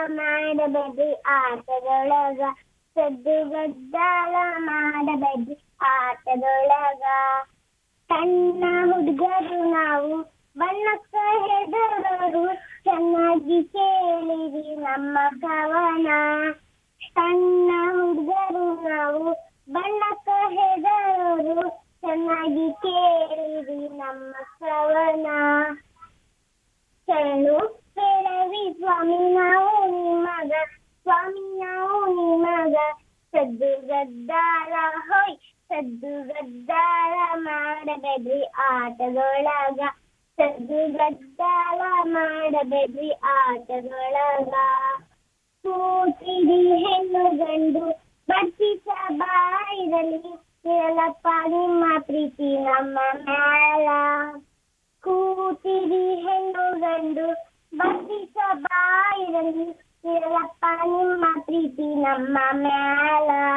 ಮಾಡಬೇಡ್ರಿ ಆಟದೊಳಗ ಸದ್ದು ಗದ್ದಾಲ ಮಾಡಬೇಡ್ರಿ ಆಟದೊಳಗ ಸಣ್ಣ ಹುಡುಗರು ನಾವು ಬಣ್ಣಕ್ಕ ಹೆದರೋರು ಚೆನ್ನಾಗಿ ಕೇಳಿರಿ ನಮ್ಮ ಕವನ ಸಣ್ಣ ಹುಡುಗರು ನಾವು ಬಣ್ಣಕ್ಕ ಹೆದರೋರು ಚೆನ್ನಾಗಿ ಕೇಳಿರಿ ನಮ್ಮ ಕವನ ಶರಣು ಹೇಳವಿ ಸ್ವಾಮಿ ನಾವು ನಿಮಗ ಸ್ವಾಮಿ ನಾವು ನಿಮಗ ಸದ್ದು ಗದ್ದಾರ ಹೋಯ್ ಸದ್ದು ಗದ್ದಾರ ಮಾಡಬೇಡ್ರಿ ಆಟದೊಳಗ ಸದ್ದು ಗದ್ದಾರ ಮಾಡಬೇಡ್ರಿ ಆಟದೊಳಗ ಕೂತಿರಿ ಹೆಣ್ಣು ಗಂಡು ಬರ್ತಿಸ ಬಾಯಿರಲಿ ಇರಲಪ್ಪ ನಿಮ್ಮ ಪ್ರೀತಿ ನಮ್ಮ ಮ್ಯಾಲ ಕೂತಿರಿ ಹೆಣ್ಣು ಗಂಡು ಬರ್ತಿಸ ಬಾಯಿರಲಿ ಇರಲಪ್ಪ ನಿಮ್ಮ ಪ್ರೀತಿ ನಮ್ಮ ಮ್ಯಾಲ